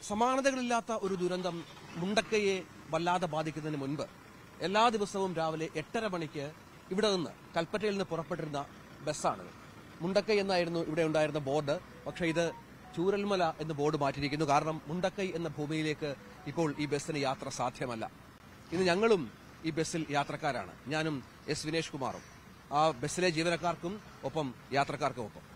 സമാനതകളില്ലാത്ത ഒരു ദുരന്തം മുണ്ടക്കയെ വല്ലാതെ ബാധിക്കുന്നതിന് മുൻപ് എല്ലാ ദിവസവും രാവിലെ എട്ടര മണിക്ക് ഇവിടെ നിന്ന് കൽപ്പറ്റയിൽ നിന്ന് പുറപ്പെട്ടിരുന്ന ബസ്സാണിത് മുണ്ടക്കൈ എന്നായിരുന്നു ഇവിടെ ഉണ്ടായിരുന്ന ബോർഡ് പക്ഷേ ഇത് ചൂരൽമല എന്ന് ബോർഡ് മാറ്റിയിരിക്കുന്നു കാരണം മുണ്ടക്കൈ എന്ന ഭൂമിയിലേക്ക് ഇപ്പോൾ ഈ ബസ്സിന് യാത്ര സാധ്യമല്ല ഇന്ന് ഞങ്ങളും ഈ ബസ്സിൽ യാത്രക്കാരാണ് ഞാനും എസ് വിനേഷ് കുമാറും ആ ബസ്സിലെ ജീവനക്കാർക്കും ഒപ്പം യാത്രക്കാർക്കും ഒപ്പം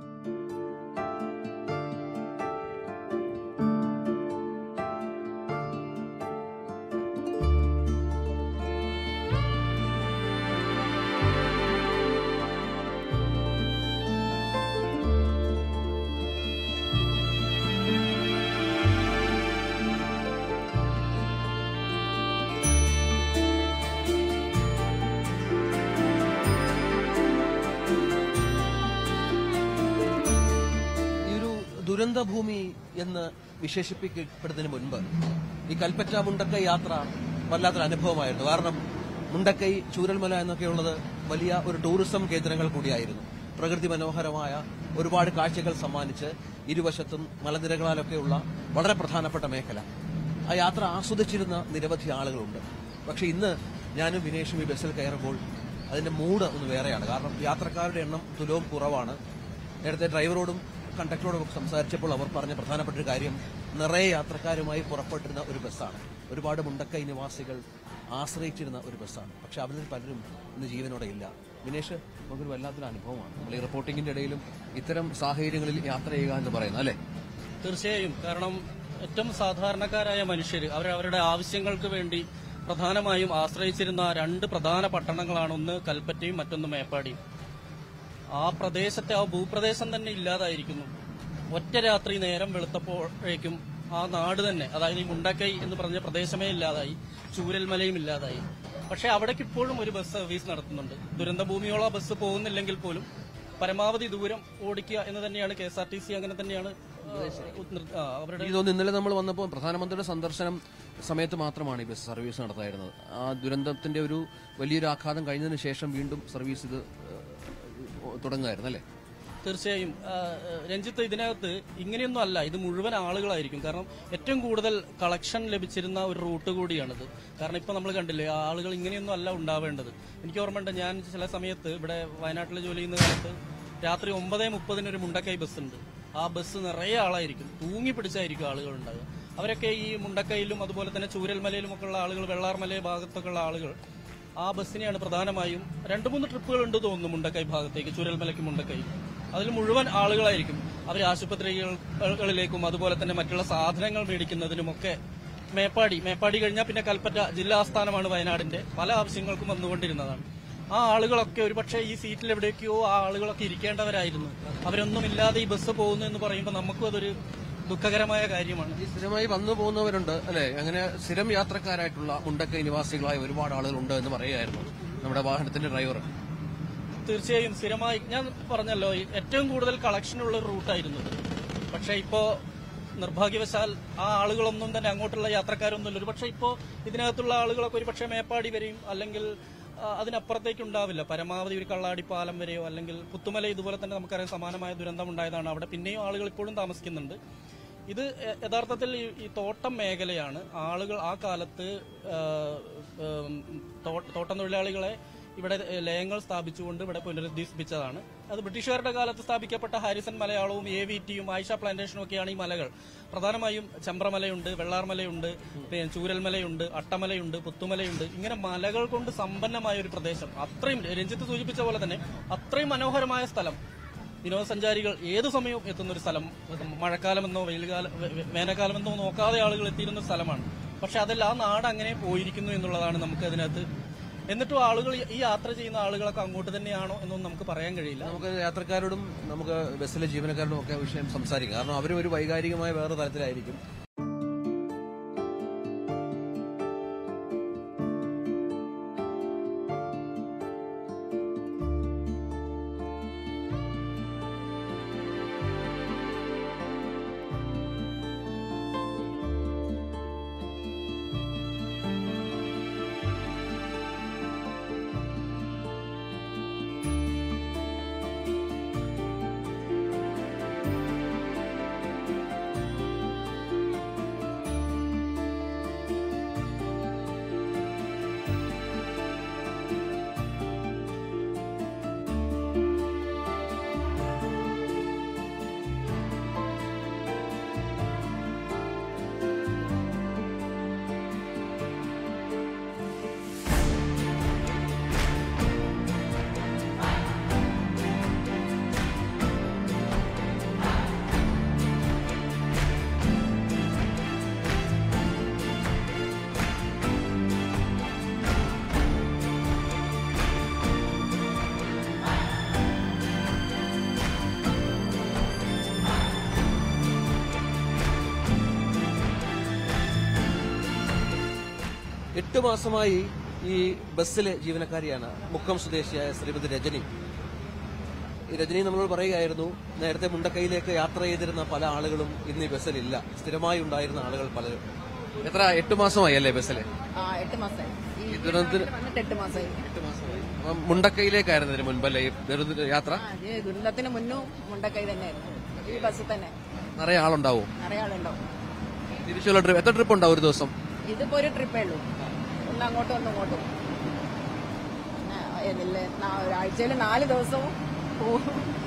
ഈ ഒരു ദുരന്തഭൂമി എന്ന് വിശേഷിപ്പിക്കപ്പെടുന്നതിന് മുൻപ് ഈ കൽപ്പറ്റ മുണ്ടക്കൈ യാത്ര വല്ലാത്തൊരു അനുഭവമായിരുന്നു കാരണം മുണ്ടക്കൈ ചൂരൽമല എന്നൊക്കെയുള്ളത് വലിയ ഒരു ടൂറിസം കേന്ദ്രങ്ങൾ കൂടിയായിരുന്നു പ്രകൃതി മനോഹരമായ ഒരുപാട് കാഴ്ചകൾ സമ്മാനിച്ച് ഇരുവശത്തും മലനിരകളാലൊക്കെയുള്ള വളരെ പ്രധാനപ്പെട്ട മേഖല ആ യാത്ര ആസ്വദിച്ചിരുന്ന നിരവധി ആളുകളുണ്ട് പക്ഷെ ഇന്ന് ഞാനും വിനേഷും ഈ ബസ്സിൽ കയറുമ്പോൾ അതിന്റെ മൂഡ് ഒന്ന് വേറെയാണ് കാരണം യാത്രക്കാരുടെ എണ്ണം തുലവും കുറവാണ് നേരത്തെ ഡ്രൈവറോടും കണ്ടക്ടറോടും ഒക്കെ സംസാരിച്ചപ്പോൾ അവർ പറഞ്ഞ പ്രധാനപ്പെട്ട ഒരു കാര്യം നിറയെ യാത്രക്കാരുമായി പുറപ്പെട്ടിരുന്ന ഒരു ബസ്സാണ് ഒരുപാട് മുണ്ടക്കൈ നിവാസികൾ ആശ്രയിച്ചിരുന്ന ഒരു ബസ്സാണ് പക്ഷെ അവരിൽ പലരും ഇന്ന് ജീവനോടെ ഇല്ല വിനേഷ് നമുക്കൊരു വല്ലാത്തൊരു അനുഭവമാണ് നമ്മൾ ഈ റിപ്പോർട്ടിങ്ങിന്റെ ഇടയിലും ഇത്തരം സാഹചര്യങ്ങളിൽ യാത്ര ചെയ്യുക എന്ന് പറയുന്നത് അല്ലേ തീർച്ചയായും കാരണം ഏറ്റവും സാധാരണക്കാരായ മനുഷ്യർ അവർ അവരുടെ ആവശ്യങ്ങൾക്ക് വേണ്ടി പ്രധാനമായും ആശ്രയിച്ചിരുന്ന രണ്ട് പ്രധാന പട്ടണങ്ങളാണ് ഒന്ന് കൽപ്പറ്റയും മറ്റൊന്ന് മേപ്പാടിയും ആ പ്രദേശത്തെ ആ ഭൂപ്രദേശം തന്നെ ഇല്ലാതായിരിക്കുന്നു ഒറ്റ രാത്രി നേരം വെളുത്തപ്പോഴേക്കും ആ നാട് തന്നെ അതായത് ഈ മുണ്ടക്കൈ എന്ന് പറഞ്ഞ പ്രദേശമേ ഇല്ലാതായി ചൂരൽമലയും ഇല്ലാതായി പക്ഷെ അവിടേക്ക് ഇപ്പോഴും ഒരു ബസ് സർവീസ് നടത്തുന്നുണ്ട് ദുരന്തഭൂമിയോളം ആ ബസ് പോകുന്നില്ലെങ്കിൽ പോലും പരമാവധി ദൂരം ഓടിക്കുക എന്ന് തന്നെയാണ് K S R T C അങ്ങനെ തന്നെയാണ് ആ, നിർ- ആ, അവരുടെ എനിക്ക് തോന്നുന്നു ഇന്നലെ നമ്മൾ വന്നപ്പോൾ പ്രധാനമന്ത്രിയുടെ സന്ദർശനം സമയത്ത് മാത്രമാണ് ഈ ബസ് സർവീസ് നടത്തായിരുന്നത് ആ ദുരന്തത്തിന്റെ ഒരു വലിയൊരു ആഘാതം കഴിഞ്ഞതിന് ശേഷം വീണ്ടും സർവീസ് ഇത് ഏഹ്, തുടങ്ങുമായിരുന്നു അല്ലേ തീർച്ചയായും ആ, രഞ്ജിത്ത് ഇതിനകത്ത് ഇങ്ങനെയൊന്നും അല്ല ഇത് മുഴുവൻ ആളുകളായിരിക്കും കാരണം ഏറ്റവും കൂടുതൽ കളക്ഷൻ ലഭിച്ചിരുന്ന ഒരു റൂട്ട് കൂടിയാണിത് കാരണം ഇപ്പൊ നമ്മൾ കണ്ടില്ലേ ആ ആളുകൾ ഇങ്ങനെയൊന്നും അല്ല ഉണ്ടാവേണ്ടത് എനിക്ക് ഓർമ്മയുണ്ട് ഞാൻ ചില സമയത്ത് ഇവിടെ വയനാട്ടിൽ ജോലി ചെയ്യുന്ന കാലത്ത് രാത്രി ഒമ്പത് മുപ്പതിന് ഒരു മുണ്ടക്കൈ ബസ് ഉണ്ട് ആ ബസ് നിറയെ ആളായിരിക്കും തൂങ്ങി പിടിച്ചായിരിക്കും ആളുകൾ ഉണ്ടാകുക അവരൊക്കെ ഈ മുണ്ടക്കൈയിലും അതുപോലെ തന്നെ ചൂരൽമലയിലും ഒക്കെ ഉള്ള ആളുകൾ വെള്ളാർമല ഭാഗത്തൊക്കെ ഉള്ള ആളുകൾ ആ ബസ്സിനെയാണ് പ്രധാനമായും രണ്ട് മൂന്ന് ട്രിപ്പുകൾ ഉണ്ട് തോന്നുന്നു മുണ്ടക്കൈ ഭാഗത്തേക്ക് ചുരൽമലയ്ക്ക് മുണ്ടക്കൈ അതിൽ മുഴുവൻ ആളുകളായിരിക്കും അവർ ആശുപത്രികളിലേക്കും അതുപോലെ തന്നെ മറ്റുള്ള സാധനങ്ങൾ മേടിക്കുന്നതിനുമൊക്കെ മേപ്പാടി മേപ്പാടി കഴിഞ്ഞാൽ പിന്നെ കൽപ്പറ്റ ജില്ലാ ആസ്ഥാനമാണ് വയനാടിന്റെ പല ആവശ്യങ്ങൾക്കും വന്നുകൊണ്ടിരുന്നതാണ് ആ ആളുകളൊക്കെ ഒരുപക്ഷെ ഈ സീറ്റിൽ എവിടേക്കോ ആ ആളുകളൊക്കെ ഇരിക്കേണ്ടവരായിരുന്നു അവരൊന്നുമില്ലാതെ ഈ ബസ് പോകുന്നു എന്ന് പറയുമ്പോൾ നമുക്കും അതൊരു ദുഃഖകരമായ കാര്യമാണ് ഈ സ്ഥിരമായി വന്നു പോകുന്നവരുണ്ട് അല്ലെ അങ്ങനെ സ്ഥിരം യാത്രക്കാരായിട്ടുള്ള മുണ്ടക്കൈ നിവാസികളായ ഒരുപാട് ആളുകളുണ്ട് എന്ന് പറയുകയായിരുന്നു നമ്മുടെ വാഹനത്തിന്റെ ഡ്രൈവർ തീർച്ചയായും സ്ഥിരമായി ഞാൻ പറഞ്ഞല്ലോ ഈ ഏറ്റവും കൂടുതൽ കളക്ഷൻ ഉള്ള ഒരു റൂട്ടായിരുന്നു ഇത് പക്ഷെ ഇപ്പോ നിർഭാഗ്യവശാൽ ആ ആളുകളൊന്നും തന്നെ അങ്ങോട്ടുള്ള യാത്രക്കാരൊന്നുമില്ല ഒരു പക്ഷെ ഇപ്പോ ഇതിനകത്തുള്ള ആളുകളൊക്കെ ഒരു പക്ഷേ മേപ്പാടി വരെയും അല്ലെങ്കിൽ ആ, അതിനപ്പുറത്തേക്ക് ഉണ്ടാവില്ല പരമാവധി ഒരു കള്ളാടി പാലം വരെയോ അല്ലെങ്കിൽ പുത്തുമല ഇതുപോലെ തന്നെ നമുക്കറിയാം സമാനമായ ദുരന്തം ഉണ്ടായതാണ് അവിടെ പിന്നെയും ആളുകൾ ഇപ്പോഴും താമസിക്കുന്നുണ്ട് ഇത് യ- യഥാർത്ഥത്തിൽ ഈ- ഈ തോട്ടം മേഖലയാണ് ആളുകൾ ആ കാലത്ത് ആ, ഉം, തോ- തോട്ടം തൊഴിലാളികളെ ഇവിടെ ലയങ്ങൾ സ്ഥാപിച്ചുകൊണ്ട് ഇവിടെ പുനരുദ്ധീപിച്ചതാണ് അത് ബ്രിട്ടീഷുകാരുടെ കാലത്ത് സ്ഥാപിക്കപ്പെട്ട ഹാരിസൺ മലയാളവും എ വി ടിയും ആയിഷ പ്ലാന്റേഷനും ഒക്കെയാണ് ഈ മലകൾ പ്രധാനമായും ചമ്പ്രമലയുണ്ട് വെള്ളാർമലയുണ്ട് പിന്നെ ചൂരൽമലയുണ്ട് അട്ടമലയുണ്ട് പുത്തുമലയുണ്ട് ഇങ്ങനെ മലകൾ കൊണ്ട് സമ്പന്നമായ ഒരു പ്രദേശം അത്രയും രഞ്ജിത്ത് സൂചിപ്പിച്ച പോലെ തന്നെ അത്രയും മനോഹരമായ സ്ഥലം വിനോദസഞ്ചാരികൾ ഏതു സമയവും എത്തുന്ന ഒരു സ്ഥലം മഴക്കാലമെന്നോ വെയിൽകാലം വേ- വേ- വേനൽക്കാലമെന്നോ നോക്കാതെ ആളുകൾ എത്തിയിരുന്ന സ്ഥലമാണ് പക്ഷെ അതിൽ ആ നാട് അങ്ങനെ പോയിരിക്കുന്നു എന്നുള്ളതാണ് നമുക്ക് അതിനകത്ത് എന്നിട്ടും ആളുകൾ ഈ- ഈ യാത്ര ചെയ്യുന്ന ആളുകളൊക്കെ അങ്ങോട്ട് തന്നെയാണോ എന്നൊന്നും നമുക്ക് പറയാൻ കഴിയില്ല നമുക്ക് യാത്രക്കാരോടും നമുക്ക് ബസ്സിലെ ജീവനക്കാരോടും ഒക്കെ വിഷയം സംസാരിക്കാം കാരണം അവരും ഒരു വൈകാരികമായ വേറെ തലത്തിലായിരിക്കും എട്ട് മാസമായി ഈ ബസ്സിലെ ജീവനക്കാരിയാണ് മുക്കം സ്വദേശിയായ ശ്രീമതി രജനി ഈ രജനി നമ്മളോട് പറയുകയായിരുന്നു നേരത്തെ മുണ്ടക്കൈയിലേക്ക് യാത്ര ചെയ്തിരുന്ന പല ആളുകളും ഇന്ന് ഈ ബസ്സിലില്ല സ്ഥിരമായി ഉണ്ടായിരുന്ന ആളുകൾ പലരും എത്ര എട്ട് മാസമായി അല്ലേ ബസ്സില് ആ എട്ട് മാസമായി ഈ ഈ ദുരന്തത്തിന് വന്നിട്ട് എട്ട് മാസമായി എട്ട് മാസമായി അപ്പം മുണ്ടക്കൈയിലേക്കായിരുന്നു ഇതിന് മുൻപല്ലേ ഈ ദുരന്ത യാത്ര ആ ഇത് ദുരന്തത്തിന് മുന്നും മുണ്ടക്കൈ തന്നെയായിരുന്നു ഈ ബസ്സിൽ തന്നെ നിറയെ ആളുണ്ടാവും നിറയെ ആളുണ്ടാവും തിരിച്ചുള്ള ട്രിപ്പ് എത്ര ട്രിപ്പ് ഉണ്ടാവും ഒരു ദിവസം ഇതിപ്പോ ഒരു ട്രിപ്പേ ഉള്ളൂ ഒന്ന് അങ്ങോട്ടും ഒന്ന് ഇങ്ങോട്ടും ആ, എന്നില്ലേ നാ- ഒരാഴ്ചയിൽ നാല് ദിവസവും പോവും.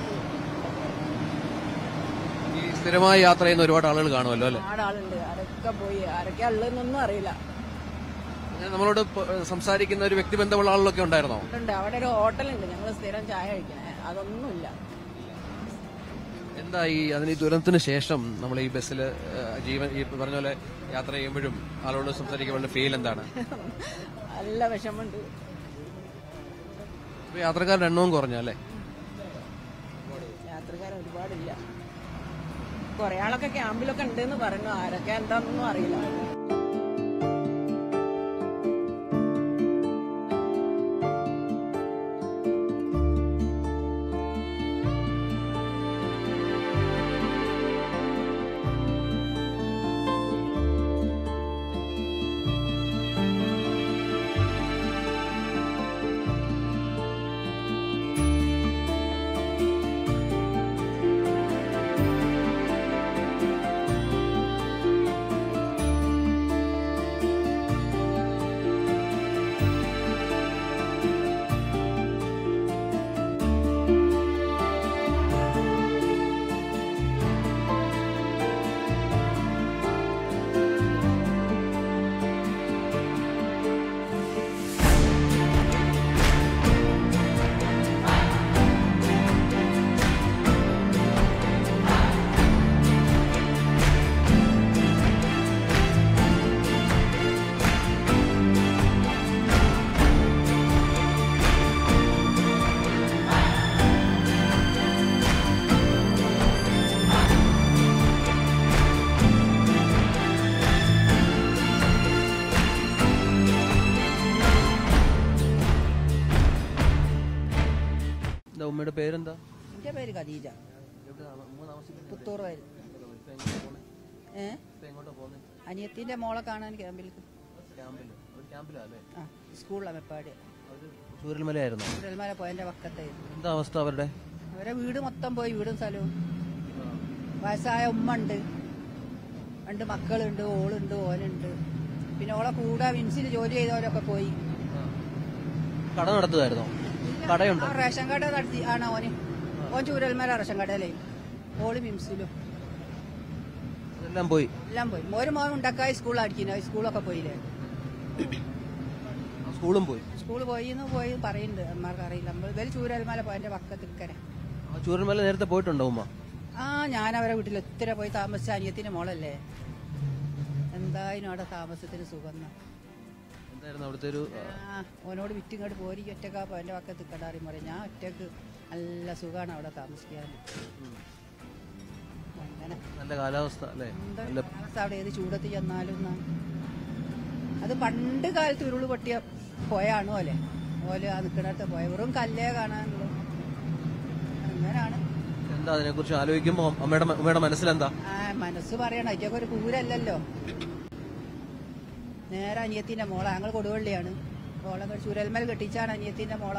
ഈ സ്ഥിരമായി യാത്ര ചെയ്യുന്ന ഒരുപാട് ആളുകൾ കാണുമല്ലോ അല്ലെ ഒരുപാട് ആളുണ്ട് ആരൊക്കെ പോയി ആരൊക്കെ ഉള്ളതെന്നൊന്നും അറിയില്ല അങ്ങനെ നമ്മളോട് പ- സംസാരിക്കുന്ന ഒരു വ്യക്തിബന്ധമുള്ള ആളുകളൊക്കെ ഉണ്ടായിരുന്നോ ഉണ്ട് അവിടെ ഒരു ഹോട്ടലുണ്ട് ഞങ്ങൾ സ്ഥിരം ചായ കഴിക്കണേ അതൊന്നുമില്ല എന്താ ഈ അതിന് ഈ ദുരന്തത്തിന് ശേഷം നമ്മൾ ഈ ബസ്സിൽ ജീവൻ ഈ പറഞ്ഞ പോലെ യാത്ര ചെയ്യുമ്പോഴും ആളോട് സംസാരിക്കുമ്പോൾ ഫീൽ എന്താണ് നല്ല വിഷമമുണ്ട് ഇപ്പൊ യാത്രക്കാരുടെ എണ്ണവും കുറഞ്ഞ അല്ലേ യാത്രക്കാർ ഒരുപാടില്ല കുറെ ആളൊക്കെ ക്യാമ്പിലൊക്കെ ഉണ്ടെന്ന് പറഞ്ഞു ആരൊക്കെ എന്താണെന്നൊന്നും അറിയില്ല എന്താ ഉമ്മയുടെ പേരെന്താ എന്റെ പേര് ഖദീജ പുത്തൂർ വയൽ ഏ എങ്ങോട്ടാ പോകുന്നത് അനിയത്തിന്റെ മോളെ കാണാൻ ക്യാമ്പിലേക്ക് ക്യാമ്പില് ഒരു ക്യാമ്പിലാ അല്ലേ ആ സ്കൂളിലാണ് മെപ്പാടി ചൂരൽമലയായിരുന്നു ചുരൽമല പോയതിന്റെ പക്കത്തായിരുന്നു എന്താ അവസ്ഥ അവരുടെ അവരെ വീട് മൊത്തം പോയി വീടും സ്ഥലവും വയസ്സായ ഉമ്മ ഉണ്ട് രണ്ട് മക്കളുണ്ട് ഓളുണ്ട് ഓനുണ്ട് പിന്നെ ഓളെ കൂടെ വിൻസിൽ ജോലി ചെയ്തവരൊക്കെ പോയി കട നടത്തുമായിരുന്നോ കടയുണ്ടോ ആ റേഷൻ കട നടത്തി ആണ് ഓന് ഓൻ ചൂരൽമല റേഷൻ കടയിലേ ഓള് മിംസിലും അതെല്ലാം പോയി എല്ലാം പോയി ഒരു മോൻ ഉണ്ടാക്കായി സ്കൂളടിക്കുന്നു സ്കൂളൊക്കെ പോയില്ലേ ആ സ്കൂളും പോയി സ്കൂൾ പോയി എന്ന് പോയി പറയുന്നുണ്ട് അമ്മമാർക്ക് അറിയില്ല നമ്മൾ ഇവര് ചൂരൽമല പോയതിന്റെ പക്കത്ത് നിൽക്കനെ ആ ചൂരൽമല നേരത്തെ പോയിട്ടുണ്ടോ ഉമ്മ ആ ഞാൻ അവരെ വീട്ടിൽ ഒത്തിരി പോയി താമസിച്ച അനിയത്തിന്റെ മോളല്ലേ എന്തായാലും അവിടെ താമസത്തിന് സുഖം എന്തായിരുന്നു അവിടുത്തെ ഒരു ആ, ആ ഓനോട് വിറ്റിങ്ങോട്ട് പോരി ഒറ്റക്കാ എന്റെ പക്കത്ത് നിൽക്കണ്ടാറി പറയും ഞാൻ ഒറ്റക്ക് നല്ല സുഖമാണ് അവിടെ താമസിക്കാൻ അങ്ങനെ നല്ല കാലാവസ്ഥ അല്ലേ എന്താ നല്ല കാലാവസ്ഥ അവിടെ ഏത് ചൂടത്ത് ചെന്നാലും എന്നാ. അത് പണ്ട് കാലത്ത് ഉരുള് പൊട്ടിയ പോയാണോ അല്ലേ ഓല് ആ നിൽക്കുന്നിടത്ത് പോയ വെറും കല്ലേ കാണാനുള്ളൂ അങ്ങനാണ് എന്താ അതിനെ കുറിച്ച് ആലോചിക്കുമ്പോ അമ്മയുടെ മ- ഉമ്മയുടെ മനസ്സിലെന്താ ആ മനസ്സ് പറയണം അതിറ്റൊക്കെ ഒരു കൂരല്ലല്ലോ നേരെ അനിയത്തിന്റെ മോള ഞങ്ങൾ കൊടുവള്ളിയാണ് മോളെ ചുരൽമൽ കെട്ടിച്ചാണ് അനിയത്തിന്റെ മോള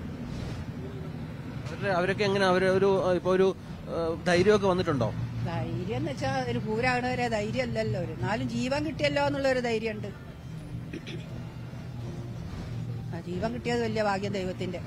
അവരുടെ അവരൊക്കെ എങ്ങനെ അവര് ഒരു ആ, ഇപ്പൊ ഒരു ആ, ധൈര്യമൊക്കെ വന്നിട്ടുണ്ടോ ധൈര്യം എന്ന് വെച്ചാൽ ഒരു കൂരാകണവരെ ധൈര്യം അല്ലല്ലോ ഒരു നാലും ജീവൻ കിട്ടിയല്ലോ എന്നുള്ള ഒരു ധൈര്യമുണ്ട് ആ ജീവൻ കിട്ടിയത് വലിയ ഭാഗ്യം ദൈവത്തിന്റെ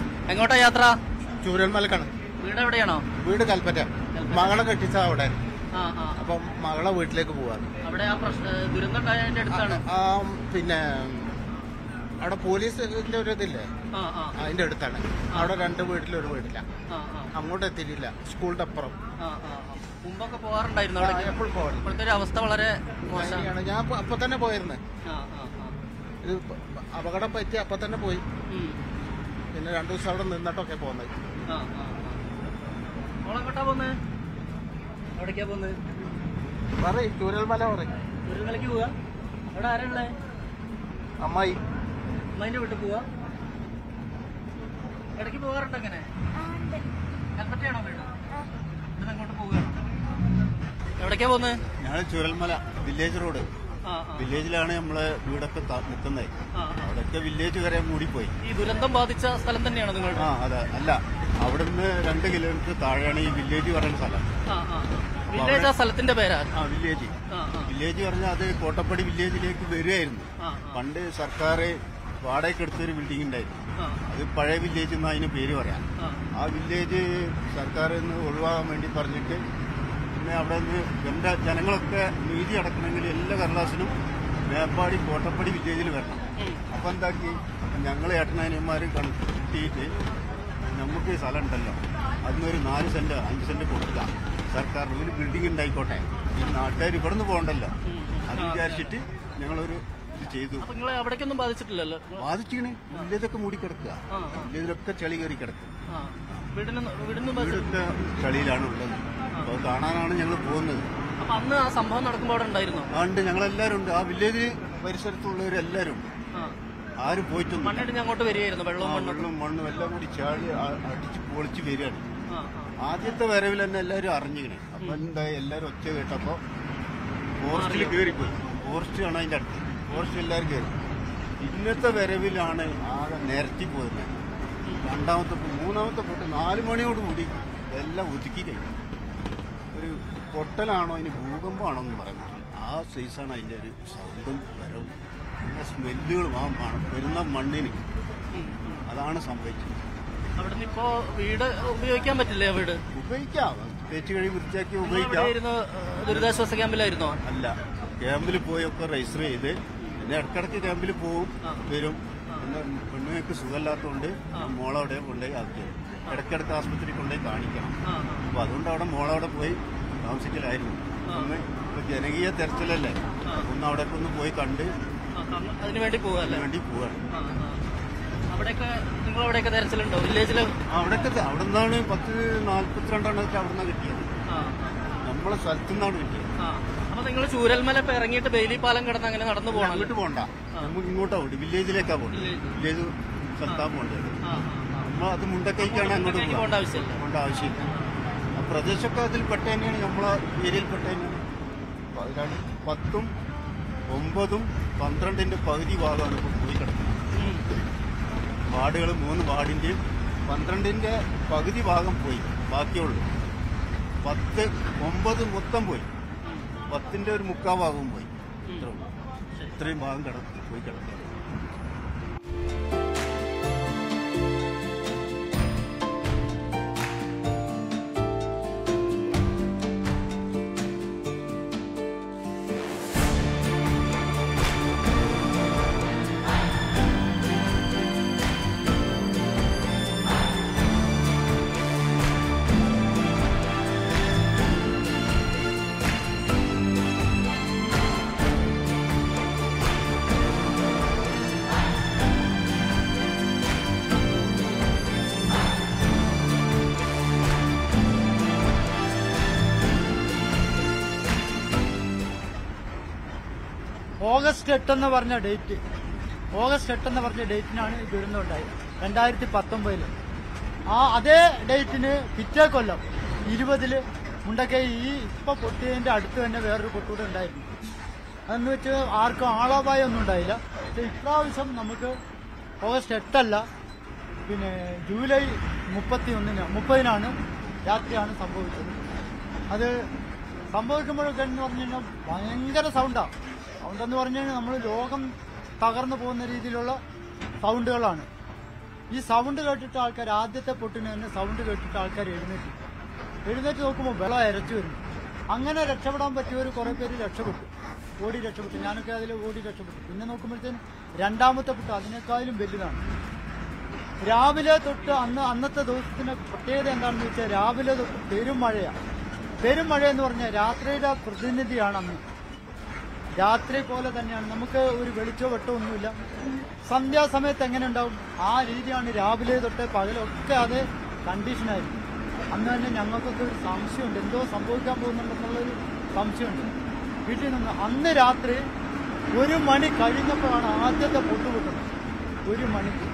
എങ്ങോട്ടാ യാത്ര ചൂരൽമലക്കാണ് വീട് എവിടെയാണോ വീട് കൽപ്പറ്റ മകളെ കെട്ടിച്ച അവിടെ ആ ആ ആ അപ്പം മകളെ വീട്ടിലേക്ക് പോവാണ് അവിടെ ആ പ്രശ്ന ദുരന്തം ഉണ്ടായതിന്റെ അടുത്താണ് ആ പിന്നെ അവിടെ പോലീസിന്റെ ഒരു ഇതില്ലേ ആ ആ അതിന്റെ അടുത്താണ് അവിടെ രണ്ട് വീട്ടിലൊരു വീടില്ല ആ ആ അങ്ങോട്ട് എത്തിയിട്ടില്ല സ്കൂളിന്റെ അപ്പുറം ആ ആ മുമ്പൊക്കെ പോകാറുണ്ടായിരുന്നു അവിടെ എപ്പോഴും പോകണം ഇപ്പോഴത്തെ ഒരു അവസ്ഥ വളരെ മോശം ഞാൻ അപ്പൊ- അപ്പൊ തന്നെ പോയിരുന്നു ആ ആ ആ ഇത് അപകടം പറ്റി അപ്പൊ തന്നെ പോയി ഉം. പിന്നെ രണ്ടു ദിവസം അവിടെ നിന്നിട്ടൊക്കെ പോകുന്നത് ആ ആ ആ മോളെങ്ങോട്ടാ പോന്നേ എവിടേക്കാ പോന്നേ പറയും ചൂരൽമല പറയും ഒരു നിലയ്ക്ക് പോവാ അവിടെ ആരാള്ളേ അമ്മായി അമ്മേന്റെ വീട്ടിൽ പോവാ ഇടയ്ക്ക് പോകാറുണ്ട് അങ്ങനെ കൽപ്പറ്റയാണോ വീട് ഇവിടെ അങ്ങോട്ട് പോവുകയാണോ എവിടേക്കാ പോന്നേ ഞങ്ങൾ ചുരൽമല വില്ലേജ് റോഡ് ആ ആ വില്ലേജിലാണ് നമ്മളെ വീടൊക്കെ ത- നിൽക്കുന്നത് ആ, ആ. അവിടെയൊക്കെ വില്ലേജ് വരെ മൂടിപ്പോയി ഈ ദുരന്തം ബാധിച്ച സ്ഥലം തന്നെയാണോ നിങ്ങളുടെ ആ അതെ അല്ല അവിടുന്ന് രണ്ട് കിലോമീറ്റർ താഴെയാണ് ഈ വില്ലേജ് പറയുന്ന സ്ഥലം ആ ആ വില്ലേജ് ആ സ്ഥലത്തിന്റെ പേരാ ആ വില്ലേജ് ആ ആ വില്ലേജ് പറഞ്ഞാൽ അത് കോട്ടപ്പടി വില്ലേജിലേക്ക് വരികയായിരുന്നു ആ പണ്ട് സർക്കാർ വാടകയ്ക്ക് എടുത്തൊരു ബിൽഡിംഗ് ഉണ്ടായിരുന്നു ആ അത് പഴയ വില്ലേജ് എന്ന് അതിന് പേര് പറയാം ആ ആ വില്ലേജ് സർക്കാർ നിന്ന് ഒഴിവാകാൻ വേണ്ടി പറഞ്ഞിട്ട് പിന്നെ അവിടെ നിന്ന് എൻ്റെ ജനങ്ങളൊക്കെ നീതി അടക്കണമെങ്കിൽ എല്ലാ കടലാസിനും മേപ്പാടി കോട്ടപ്പടി വില്ലേജിൽ വരണം അപ്പം എന്താക്കി ഞങ്ങൾ ഏട്ടനാനിയന്മാർ കണ്ടിട്ട് നമുക്ക് ഈ സ്ഥലം ഉണ്ടല്ലോ അതിനൊരു നാല് സെന്റ് അഞ്ച് സെന്റ് കൊടുക്കുക സർക്കാർ ഒരു ബിൽഡിംഗ് ഉണ്ടായിക്കോട്ടെ ഈ നാട്ടുകാർ ഇവിടെ നിന്ന് പോകണ്ടല്ലോ അത് വിചാരിച്ചിട്ട് ഞങ്ങളൊരു ഇത് ചെയ്തു അപ്പൊ നിങ്ങളെ അവിടേക്കൊന്നും ബാധിച്ചിട്ടില്ലല്ലോ ബാധിച്ചിങ്ങനെ വില്ലേജൊക്കെ മൂടിക്കിടക്കുക ആ, ആ. വില്ലേജിലൊക്കെ ചളി കയറി കിടക്കുക ആ വീടിന് വീടിന് ബാധിച്ചിട്ടില്ല വീടൊക്കെ ചളിയിലാണ് ഉള്ളത് അപ്പോൾ കാണാനാണ് ഞങ്ങൾ പോകുന്നത് അപ്പൊ അന്ന് ആ സംഭവം നടക്കുമ്പോൾ അവിടെ ഉണ്ടായിരുന്നോ അതുകൊണ്ട് ഞങ്ങളെല്ലാവരും ഉണ്ട് ആ വില്ലേജ് പരിസരത്തുള്ളവരെല്ലാവരും ഉണ്ട് ആ ആരും പോയിട്ടൊന്നും മണ്ണിടിഞ്ഞ് അങ്ങോട്ട് വരികയായിരുന്നു വെള്ളവും മണ്ണും വെള്ളം മണ്ണും എല്ലാം കൂടി ചാടി അ- അടിച്ച് പൊളിച്ച് വരികയാണ് ആ ആ ആദ്യത്തെ വരവിൽ തന്നെ എല്ലാവരും അറിഞ്ഞിങ്ങനെ അപ്പൊ എന്തായി എല്ലാവരും ഒച്ച കേട്ടപ്പോ ഫോറസ്റ്റിൽ കയറിപ്പോയി ഫോറസ്റ്റ് ആണ് അതിന്റെ അടുത്ത് ഫോറസ്റ്റ് എല്ലാവരും കയറി ഇന്നത്തെ വരവിലാണ് ആകെ നിരത്തി പോയത് രണ്ടാമത്തെ പോ- മൂന്നാമത്തെ പൊട്ട് നാല് മണിയോട് കൂടി എല്ലാം ഒതുക്കി കഴിഞ്ഞു ഒരു പൊട്ടലാണോ അതിന് ഭൂകമ്പമാണോ എന്ന് പറയാൻ പറ്റില്ല ആ സൈസാണ് അതിന്റെ ഒരു സൗണ്ടും വരവും പിന്നെ സ്മെല്ലുകളും ആ മണം വരുന്ന മണ്ണിന് അതാണ് സംഭവിച്ചത് അവിടുന്ന് ഇപ്പോ വീട് ഉപയോഗിക്കാൻ പറ്റില്ലേ ആ വീട് ഉപയോഗിക്കാം തേച്ച് കഴി വൃത്തിയാക്കി നിങ്ങൾ ഉപയോഗിക്കാം എവിടെയായിരുന്നു ദുരിതാശ്വാസ ക്യാമ്പിലായിരുന്നോ അല്ല ക്യാമ്പിൽ പോയൊക്കെ രജിസ്റ്റർ ചെയ്ത് പിന്നെ ഇടക്കിടക്ക് ക്യാമ്പിൽ പോവും വരും പിന്നെ പെണ്ണുങ്ങൾക്ക് സുഖമില്ലാത്തതുകൊണ്ട് മോളവിടെ കൊണ്ടുപോയി ആക്കിയത് ഇടക്കിടക്ക് ആസ്പത്രി കൊണ്ടുപോയി കാണിക്കണം ആ അപ്പൊ അതുകൊണ്ട് അവിടെ മോളവിടെ പോയി താമസിക്കലായിരുന്നു ഒന്ന് ഇപ്പൊ ജനകീയ തെരച്ചിലല്ലേ ഒന്ന് അവിടെ ഒന്ന് പോയി കണ്ട് ആ, ആ, അതിനു വേണ്ടി പോവല്ലേ വേണ്ടി പോവാണ് ആ, ആ. അവിടെയൊക്കെ നിങ്ങൾ അവിടെയൊക്കെ തെരച്ചിലുണ്ടോ വില്ലേജില് അവിടെയൊക്കെ അവിടെ നിന്നാണ് പത്ത് നാല്പത്തിരണ്ടെണ്ണം വെച്ച് അവിടെ നിന്നാണ് കിട്ടിയത് ആ നമ്മളെ സ്ഥലത്തു നിന്നാണ് കിട്ടിയത് ആ അപ്പൊ നിങ്ങൾ ചൂരൽമല ഇപ്പൊ ഇറങ്ങിയിട്ട് ബെയിലി പാലം കിടന്ന് അങ്ങനെ നടന്നു പോകണം അങ്ങോട്ട് പോകണ്ട നമുക്ക് ഇങ്ങോട്ടാ പോകണ്ട വില്ലേജിലേക്കാ പോകണ്ട വില്ലേജ് സ്ഥലത്താ പോകേണ്ടത് ആ ആ നമ്മൾ അത് മുണ്ടക്കൈക്കാണ് അങ്ങോട്ട് മുണ്ടക്കൈക്ക് പോകാൻ. പോകേണ്ട ആവശ്യമില്ല. പോകേണ്ട ആവശ്യമില്ല ആ പ്രദേശമൊക്കെ അതിൽ പെട്ട തന്നെയാണ് നമ്മളെ ഏരിയയിൽ പെട്ട തന്നെയാണ് അപ്പൊ അതിലാണ് പത്തും ഒമ്പതും പന്ത്രണ്ടിന്റെ പകുതി ഭാഗമാണ് ഇപ്പോൾ പോയി കിടക്കുന്നത് വാർഡുകൾ മൂന്ന് വാർഡിന്റെയും പന്ത്രണ്ടിന്റെ പകുതി ഭാഗം പോയി ബാക്കിയുള്ളൂ പത്ത് ഒമ്പത് മൊത്തം പോയി പത്തിന്റെ ഒരു മുക്കാ ഭാഗവും പോയി ഇത്രേ ഉള്ളൂ. ഇത്രയും ഭാഗം കിട പോയി കിടക്കുക ഓഗസ്റ്റ് എട്ടെന്ന് പറഞ്ഞ ഡേറ്റ് ഓഗസ്റ്റ് എട്ടെന്ന് പറഞ്ഞ ഡേറ്റിനാണ് ഈ ദുരന്തം ഉണ്ടായത് രണ്ടായിരത്തി പത്തൊമ്പതില് ആ അതേ ഡേറ്റിന് പിറ്റേ കൊല്ലം ഇരുപതില് മുണ്ടക്കൈ ഈ ഇപ്പൊ പൊട്ടിയതിന്റെ അടുത്ത് തന്നെ വേറൊരു പൊട്ടൂടെ ഉണ്ടായിരുന്നു അതെന്ന് വെച്ച് ആർക്കും ആളപായം ഒന്നും ഉണ്ടായില്ല പക്ഷെ ഇപ്രാവശ്യം നമുക്ക് ഓഗസ്റ്റ് എട്ടല്ല പിന്നെ ജൂലൈ മുപ്പത്തി ഒന്നിന് മുപ്പതിനാണ് രാത്രിയാണ് സംഭവിച്ചത് അത് സംഭവിക്കുമ്പോഴൊക്കെ എന്ന് പറഞ്ഞു കഴിഞ്ഞാൽ ഭയങ്കര സൗണ്ടാണ് സൗണ്ട് എന്ന് പറഞ്ഞു കഴിഞ്ഞാൽ നമ്മൾ ലോകം തകർന്നു പോകുന്ന രീതിയിലുള്ള സൗണ്ടുകളാണ് ഈ സൗണ്ട് കേട്ടിട്ട് ആൾക്കാർ ആദ്യത്തെ പൊട്ടിന് തന്നെ സൗണ്ട് കേട്ടിട്ട് ആൾക്കാർ എഴുന്നേറ്റ് എഴുന്നേറ്റ് നോക്കുമ്പോൾ വെള്ളം ഇരച്ചു വരുന്നു അങ്ങനെ രക്ഷപ്പെടാൻ പറ്റിയവർ കുറെ പേര് രക്ഷപ്പെട്ടു ഓടി രക്ഷപ്പെട്ടു ഞാനൊക്കെ അതിൽ ഓടി രക്ഷപ്പെട്ടു പിന്നെ നോക്കുമ്പോഴത്തേനും രണ്ടാമത്തെ പുട്ട് അതിനേക്കാളും വലുതാണ് രാവിലെ തൊട്ട് അന്ന് അന്നത്തെ ദിവസത്തിന്റെ പ്രത്യേകത എന്താണെന്ന് വെച്ചാൽ രാവിലെ തൊട്ട് പെരുമഴയാണ് പെരുമഴ എന്ന് പറഞ്ഞാൽ രാത്രിയുടെ പ്രതിനിധിയാണ് അന്ന് രാത്രി പോലെ തന്നെയാണ് നമുക്ക് ഒരു വെളിച്ചോ വെട്ടോ ഒന്നുമില്ല സന്ധ്യാസമയത്ത് എങ്ങനെ ഉണ്ടാവും ആ രീതിയാണ് രാവിലെ തൊട്ട് പകലൊക്കെ അതേ കണ്ടീഷനായിരുന്നു അന്ന് തന്നെ ഞങ്ങൾക്കൊക്കെ ഒരു സംശയമുണ്ട് എന്തോ സംഭവിക്കാൻ പോകുന്നുണ്ടെന്നുള്ളൊരു സംശയമുണ്ട് വീട്ടിൽ നിന്ന് അന്ന് രാത്രി ഒരു മണി കഴിഞ്ഞപ്പോഴാണ് ആദ്യത്തെ പൊട്ട് പൊട്ടുന്നത് ഒരു മണിക്ക്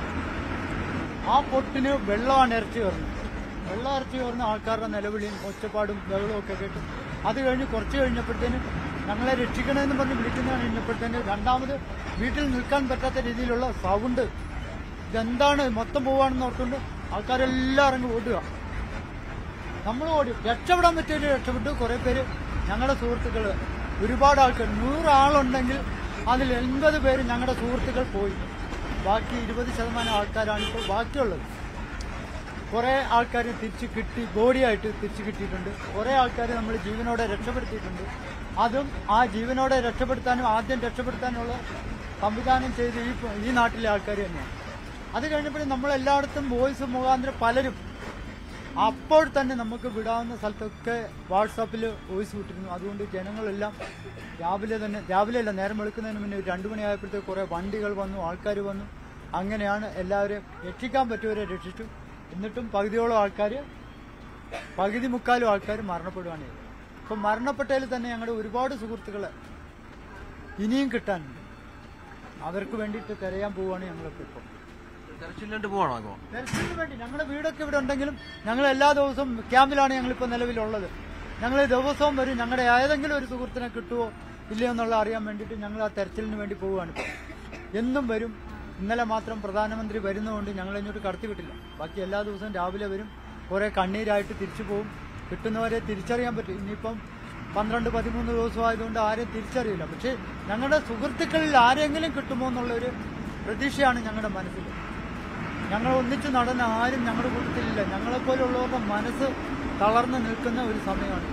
ആ പൊട്ടിന് വെള്ളമാണ് ഇറച്ചി കയറുന്നത് വെള്ളം ഇറച്ചി കയറുന്ന ആൾക്കാരുടെ നിലവിളിയും ഒച്ചപ്പാടും ബഹളവും ഒക്കെ കേട്ട് അത് കഴിഞ്ഞ് കുറച്ച് കഴിഞ്ഞപ്പോഴത്തേന് ഞങ്ങളെ രക്ഷിക്കണമെന്ന് പറഞ്ഞ് വിളിക്കുന്ന കഴിഞ്ഞപ്പോഴത്തേന് രണ്ടാമത് വീട്ടിൽ നിൽക്കാൻ പറ്റാത്ത രീതിയിലുള്ള സൗണ്ട് ഇതെന്താണ് മൊത്തം പോവാണെന്ന് ഓർത്തുകൊണ്ട് ആൾക്കാരെല്ലാം ഇറങ്ങി ഓടുക നമ്മൾ ഓടി രക്ഷപ്പെടാൻ പറ്റിയൊരു രക്ഷപ്പെട്ടു കുറെ പേര് ഞങ്ങളുടെ സുഹൃത്തുക്കൾ ഒരുപാട് ആൾക്കാർ നൂറാളുണ്ടെങ്കിൽ അതിൽ എൺപത് പേര് ഞങ്ങളുടെ സുഹൃത്തുക്കൾ പോയി ബാക്കി ഇരുപത് ശതമാനം ആൾക്കാരാണ് ഇപ്പോൾ ബാക്കിയുള്ളത് കുറെ ആൾക്കാർ തിരിച്ച് കിട്ടി ബോഡിയായിട്ട് തിരിച്ച് കിട്ടിയിട്ടുണ്ട് കുറെ ആൾക്കാർ നമ്മൾ ജീവനോടെ രക്ഷപ്പെടുത്തിയിട്ടുണ്ട് അതും ആ ജീവനോടെ രക്ഷപ്പെടുത്താനും ആദ്യം രക്ഷപ്പെടുത്താനുള്ള സംവിധാനം ചെയ്ത് ഈ ഈ നാട്ടിലെ ആൾക്കാർ തന്നെയാണ് അത് കഴിഞ്ഞപ്പോഴും നമ്മൾ എല്ലായിടത്തും വോയിസ് മുഖാന്തരം പലരും അപ്പോൾ തന്നെ നമുക്ക് വിടാവുന്ന സ്ഥലത്തൊക്കെ വാട്സാപ്പിൽ വോയിസ് വിട്ടിരുന്നു അതുകൊണ്ട് ജനങ്ങളെല്ലാം രാവിലെ തന്നെ രാവിലെ അല്ല നേരം വെളുക്കുന്നതിന് മുന്നേ ഒരു രണ്ടു മണിയായപ്പോഴത്തേക്ക് കുറേ വണ്ടികൾ വന്നു ആൾക്കാർ വന്നു അങ്ങനെയാണ് എല്ലാവരെയും രക്ഷിക്കാൻ പറ്റിയവരെ രക്ഷിച്ചു എന്നിട്ടും പകുതിയോളം ആൾക്കാർ പകുതി മുക്കാലും ആൾക്കാർ മരണപ്പെടുകയാണ് ചെയ്തത് അപ്പം മരണപ്പെട്ടതിൽ തന്നെ ഞങ്ങളുടെ ഒരുപാട് സുഹൃത്തുക്കളെ ഇനിയും കിട്ടാനുണ്ട് അവർക്ക് വേണ്ടിയിട്ട് തിരയാൻ പോവുകയാണ് ഞങ്ങളൊക്കെ ഇപ്പോൾ തെരച്ചിലിട്ട് പോവാണോ ഇപ്പോ ദർശനത്തിന് വേണ്ടി ഞങ്ങളുടെ വീടൊക്കെ ഇവിടെ ഉണ്ടെങ്കിലും ഞങ്ങൾ എല്ലാ ദിവസവും ക്യാമ്പിലാണ് ഞങ്ങളിപ്പോൾ നിലവിലുള്ളത് ഞങ്ങൾ ദിവസവും വരും ഞങ്ങളുടെ ഏതെങ്കിലും ഒരു സുഹൃത്തിനെ കിട്ടുമോ ഇല്ലയോ എന്നുള്ള അറിയാൻ വേണ്ടിയിട്ട് ഞങ്ങൾ ആ തെരച്ചിലിന് വേണ്ടി പോവുകയാണ് ഇപ്പോൾ എന്നും വരും ഇന്നലെ മാത്രം പ്രധാനമന്ത്രി വരുന്നതുകൊണ്ട് ഞങ്ങൾ ഇങ്ങോട്ട് കടത്തിവിട്ടില്ല ബാക്കി എല്ലാ ദിവസവും രാവിലെ വരും കുറേ കണ്ണീരായിട്ട് തിരിച്ചു പോകും കിട്ടുന്നവരെ തിരിച്ചറിയാൻ പറ്റും ഇനിയിപ്പം പന്ത്രണ്ട് പതിമൂന്ന് ദിവസം ആയതുകൊണ്ട് ആരെയും തിരിച്ചറിയില്ല പക്ഷേ ഞങ്ങളുടെ സുഹൃത്തുക്കളിൽ ആരെങ്കിലും കിട്ടുമോ എന്നുള്ളൊരു പ്രതീക്ഷയാണ് ഞങ്ങളുടെ മനസ്സിൽ ഞങ്ങൾ ഒന്നിച്ച് നടന്ന ആരും ഞങ്ങളുടെ കൂട്ടത്തിലില്ല ഞങ്ങളെപ്പോലുള്ളവരുടെ മനസ്സ് തളർന്നു നിൽക്കുന്ന ഒരു സമയമാണ്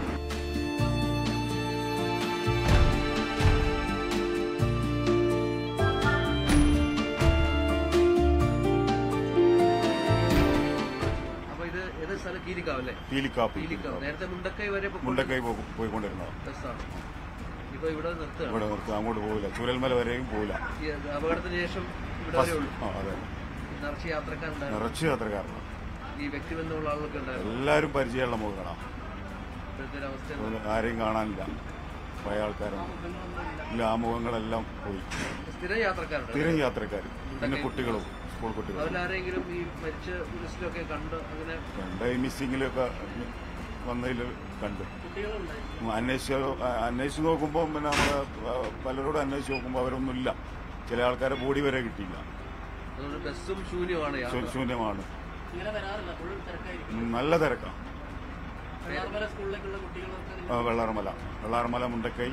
അപ്പൊ ഇത് ഏത് സ്ഥലം കീരിക്കാവ് അല്ലേ പീലിക്കാപ്പ് കീരിക്കാവ് നേരത്തെ മുണ്ടക്കൈ വരെ പൊക്കോണ്ട് മുണ്ടക്കൈ പോ- പോയിക്കൊണ്ടിരുന്നത് ബസ്സാണ് ഇപ്പൊ ഇവിടെ നിർത്തുകയാണ് ഇവിടെ നിർത്തി അങ്ങോട്ട് പോകില്ല ചുരൽമല വരെയും പോകില്ല ഈ അപകടത്തിന് ശേഷം ഇവിടെ വരെ ഉള്ളൂ ആ അതെ നിറച്ച് യാത്രക്കാരുണ്ടായിരുന്നു നിറച്ച് യാത്രക്കാരാണ് ഈ വ്യക്തിബന്ധമുള്ള ആളുകളൊക്കെ ഉണ്ടായിരുന്നു എല്ലാവരും പരിചയമുള്ള മുഖങ്ങളാണ് ഇപ്പോഴത്തെ ഒരു അവസ്ഥ എന്താ? അതുകൊണ്ട് ആരെയും കാണാനില്ല പഴയ ആൾക്കാരാണ് ഇല്ല ആ മുഖങ്ങളെല്ലാം പോയി സ്ഥിരം യാത്രക്കാരുണ്ട് സ്ഥിരം യാത്രക്കാർ പിന്നെ കുട്ടികളും സ്കൂൾ കുട്ടികളും അതിലാരെങ്കിലും ഈ മരിച്ച ലിസ്റ്റിലൊക്കെ കണ്ട് അങ്ങനെ കണ്ട ഈ മിസ്സിങ്ങിലൊക്കെ വന്നതിൽ കണ്ടു അന്വേഷിച്ച് അന്വേഷിച്ച് നോക്കുമ്പോൾ പിന്നെ നമ്മുടെ പലരോടും അന്വേഷിച്ച് നോക്കുമ്പോൾ അവരൊന്നുമില്ല ചില ആൾക്കാരെ ബോഡി വരെ കിട്ടിയില്ല അതുകൊണ്ട് ബസ്സും ശൂന്യമാണ് യാത്ര ശൂ- ശൂന്യമാണ് ഇങ്ങനെ വരാറില്ല ഫുൾ തിരക്കായിരിക്കും ഉം, നല്ല തിരക്കാണ് വെള്ളാർമല സ്കൂളിലേക്കുള്ള കുട്ടികളൊക്കെ ആ, വെള്ളാർമല വെള്ളാർമല മുണ്ടക്കൈ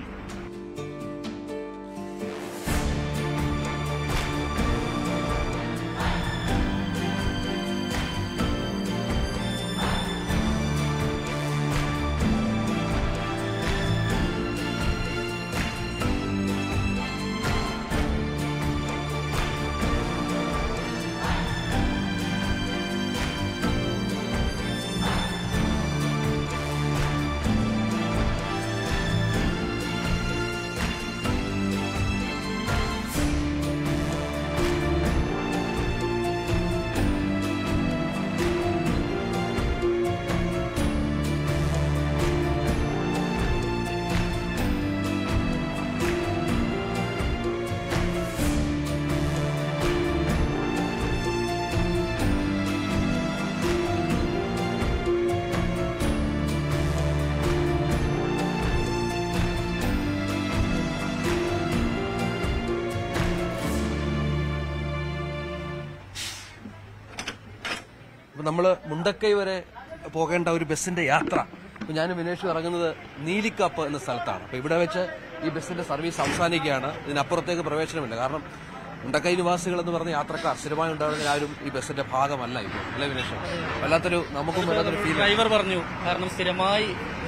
അപ്പൊ നമ്മള് മുണ്ടക്കൈ വരെ പോകേണ്ട ഒരു ബസ്സിന്റെ യാത്ര അപ്പൊ ഞാൻ വിനേഷും ഇറങ്ങുന്നത് നീലിക്കാപ്പ് എന്ന സ്ഥലത്താണ് അപ്പൊ ഇവിടെ വെച്ച് ഈ ബസ്സിന്റെ സർവീസ് അവസാനിക്കുകയാണ് ഇതിനപ്പുറത്തേക്ക് പ്രവേശനമില്ല കാരണം മുണ്ടക്കൈ നിവാസികൾ എന്ന് പറഞ്ഞ യാത്രക്കാർ സ്ഥിരമായി ഉണ്ടാകുന്ന ആരും ഈ ബസ്സിന്റെ ഭാഗമല്ല ഇപ്പോൾ അല്ലേ വിനേഷ് വല്ലാത്തൊരു നമുക്കും വല്ലാത്തൊരു ഫീൽ ഡ്രൈവർ പറഞ്ഞു കാരണം സ്ഥിരമായി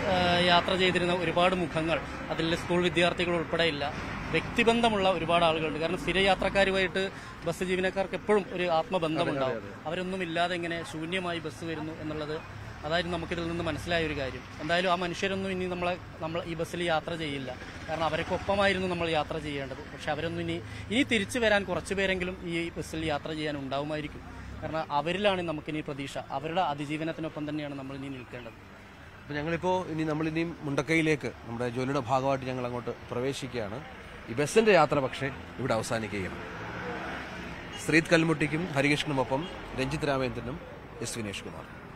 ആ, യാത്ര ചെയ്തിരുന്ന ഒരുപാട് മുഖങ്ങൾ അതിൽ സ്കൂൾ വിദ്യാർത്ഥികൾ ഉൾപ്പെടെയില്ല വ്യക്തിബന്ധമുള്ള ഒരുപാട് ആളുകളുണ്ട് കാരണം സ്ഥിര യാത്രക്കാരുമായിട്ട് ബസ് ജീവനക്കാർക്ക് എപ്പോഴും ഒരു ആത്മബന്ധമുണ്ടാവും അവരൊന്നും ഇല്ലാതെ ഇങ്ങനെ ശൂന്യമായി ബസ് വരുന്നു എന്നുള്ളത് അതായിരുന്നു നമുക്കിതിൽ നിന്ന് മനസ്സിലായ ഒരു കാര്യം എന്തായാലും ആ മനുഷ്യരൊന്നും ഇനി നമ്മളെ നമ്മൾ ഈ ബസ്സിൽ യാത്ര ചെയ്യില്ല കാരണം അവരൊക്കൊപ്പമായിരുന്നു നമ്മൾ യാത്ര ചെയ്യേണ്ടത് പക്ഷെ അവരൊന്നും ഇനി ഇനി തിരിച്ചു വരാൻ കുറച്ചു പേരെങ്കിലും ഈ ബസ്സിൽ യാത്ര ചെയ്യാൻ ഉണ്ടാവുമായിരിക്കും കാരണം അവരിലാണ് നമുക്കിനി പ്രതീക്ഷ അവരുടെ അതിജീവനത്തിനൊപ്പം തന്നെയാണ് നമ്മൾ ഇനി നിൽക്കേണ്ടത് അപ്പോൾ ഞങ്ങളിപ്പോൾ ഇനി നമ്മളിനിയും മുണ്ടക്കൈയിലേക്ക് നമ്മുടെ ജോലിയുടെ ഭാഗമായിട്ട് ഞങ്ങൾ അങ്ങോട്ട് പ്രവേശിക്കുകയാണ് ഈ ബസ്സിന്റെ യാത്ര പക്ഷേ ഇവിടെ അവസാനിക്കുകയാണ് ശ്രീത് കൽമുട്ടിക്കും ഹരികൃഷ്ണനുമൊപ്പം രഞ്ജിത് രാമേന്ദ്രനും എസ് വിനേഷ് കുമാർ